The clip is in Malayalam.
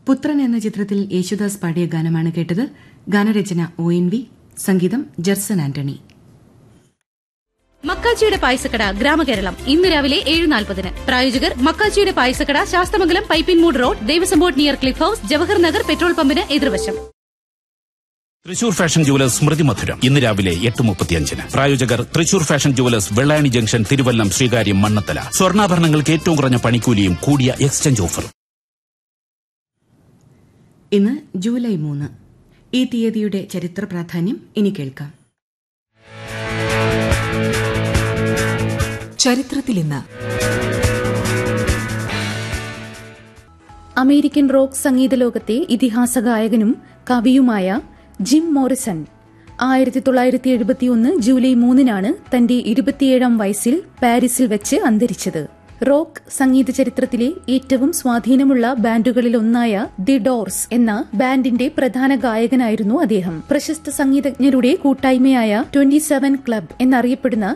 പുത്രൻ എന്ന ചിത്രത്തിൽ യേശുദാസ് പാടിയ ഗാനമാണ് കേട്ടത് ഗാനരചന ഒ എൻ വി സംഗീതം ജെർസൺ ആന്റണി മക്കാച്ചിയുടെ പായസക്കട ഗ്രാമകേരളം ഇന്ന് രാവിലെ ഏഴ് നാൽപ്പതിന് പ്രായോജകർ മക്കാച്ചിയുടെ പായസക്കട Sasthamangalam Pipinmoodu road Devaswom board near Cliff House Jawahar Nagar petrol പമ്പിന് എതിർവശം തൃശൂർ ഫാഷൻ ജുവലേഴ്സ് സ്മൃതി മധുരം ഇന്ന് രാവിലെ എട്ട് മുപ്പത്തിയഞ്ചിന് പ്രായോജകർ Thrissur Fashion Jewellers Vellayani junction Thiruvallam Sreekaryam Mannathala സ്വർണ്ണാഭരണങ്ങൾക്ക് ഏറ്റവും കുറഞ്ഞ പണിക്കൂലിയും കൂടിയ എക്സ്ചേഞ്ച് ഓഫറും ഇന്ന് ജൂലൈ മൂന്ന് ഈ തീയതിയുടെ ചരിത്ര പ്രാധാന്യം ഇനി കേൾക്കാം ചരിത്രത്തിൽ ഇന്ന് അമേരിക്കൻ റോക്ക് സംഗീത ലോകത്തെ ഇതിഹാസ ഗായകനും കവിയുമായ ജിം മോറിസൺ ആയിരത്തി തൊള്ളായിരത്തി എഴുപത്തിയൊന്ന് ജൂലൈ മൂന്നിനാണ് തന്റെ ഇരുപത്തിയേഴാം വയസ്സിൽ പാരീസിൽ വെച്ച് അന്തരിച്ചത് റോക്ക് സംഗീത ചരിത്രത്തിലെ ഏറ്റവും സ്വാധീനമുള്ള ബാൻഡുകളിലൊന്നായ ദി ഡോർസ് എന്ന ബാൻഡിന്റെ പ്രധാന ഗായകനായിരുന്നു അദ്ദേഹം പ്രശസ്ത സംഗീതജ്ഞരുടെ കൂട്ടായ്മയായ ട്വന്റി സെവൻ ക്ലബ് എന്നറിയപ്പെടുന്ന